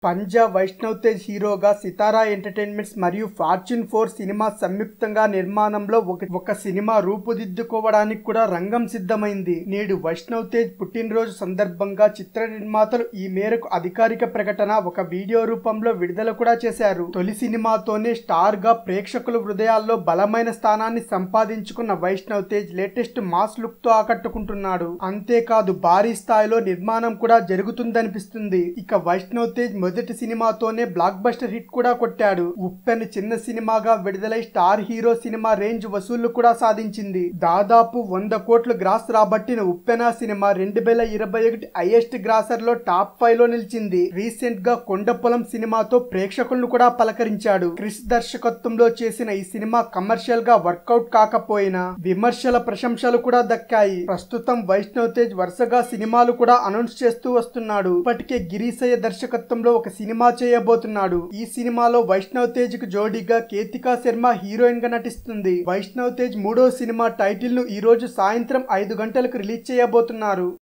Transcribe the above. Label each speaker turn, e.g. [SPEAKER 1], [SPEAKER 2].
[SPEAKER 1] పంజా వైష్ణవ్ తేజ్ హీరోగా సితారా ఎంటర్టైన్మెంట్స్ మరియు fortune four cinema సంయుక్తంగా నిర్మాణంలో ఒక ఒక సినిమా రూపుదిద్దుకోవడానికి కూడా రంగం సిద్ధమైంది నేడు వైష్ణవ్ తేజ్ పుట్టినరోజు సందర్భంగా చిత్ర నిర్మాతలు ఈ మేరకు అధికారిక ప్రకటన ఒక వీడియో రూపంలో విడుదల కూడా చేశారు తొలి సినిమాతోనే స్టార్ గా ప్రేక్షకుల హృదయాల్లో బలమైన స్థానాన్ని సంపాదించుకున్న Vaishnav Tej latest mass look తో ఆకట్టుకుంటున్నాడు అంతేకాదు భారీ స్థాయిలో నిర్మాణం కూడా జరుగుతుందనిపిస్తుంది ఇక వైష్ణవ్ తేజ్ మొదటి సినిమాతోనే బ్లాక్ బస్టర్ హిట్ కూడా కొట్టాడు ఉప్పెన్ చిన్న సినిమాగా విడుదలై స్టార్ హీరో సినిమా రేంజ్ వసూళ్లు కూడా సాధించింది దాదాపు వంద కోట్లు గ్రాస్ రాబట్టిన ఉప్పెన సినిమా రెండు వేల ఇరవై ఒకటి హైయెస్ట్ గ్రాసర్ లో టాప్ ఫైవ్ లో నిలిచింది రీసెంట్ గా కొండపొలం సినిమాతో ప్రేక్షకులను కూడా పలకరించాడు క్రిస్ దర్శకత్వంలో చేసిన ఈ సినిమా కమర్షియల్ గా వర్కౌట్ కాకపోయినా విమర్శల ప్రశంసలు కూడా దక్కాయి ప్రస్తుతం వైష్ణవ్ తేజ్ వరుసగా సినిమాలు కూడా అనౌన్స్ చేస్తూ వస్తున్నాడు ఇప్పటికే గిరీశయ్య దర్శకత్వంలో ఒక సినిమా చేయబోతున్నాడు ఈ సినిమాలో వైష్ణవ్ తేజ్ కు జోడీగా కేతికా శర్మ హీరోయిన్ గా నటిస్తుంది వైష్ణవ్ తేజ్ మూడో సినిమా టైటిల్ ను ఈ రోజు సాయంత్రం ఐదు గంటలకు రిలీజ్ చేయబోతున్నారు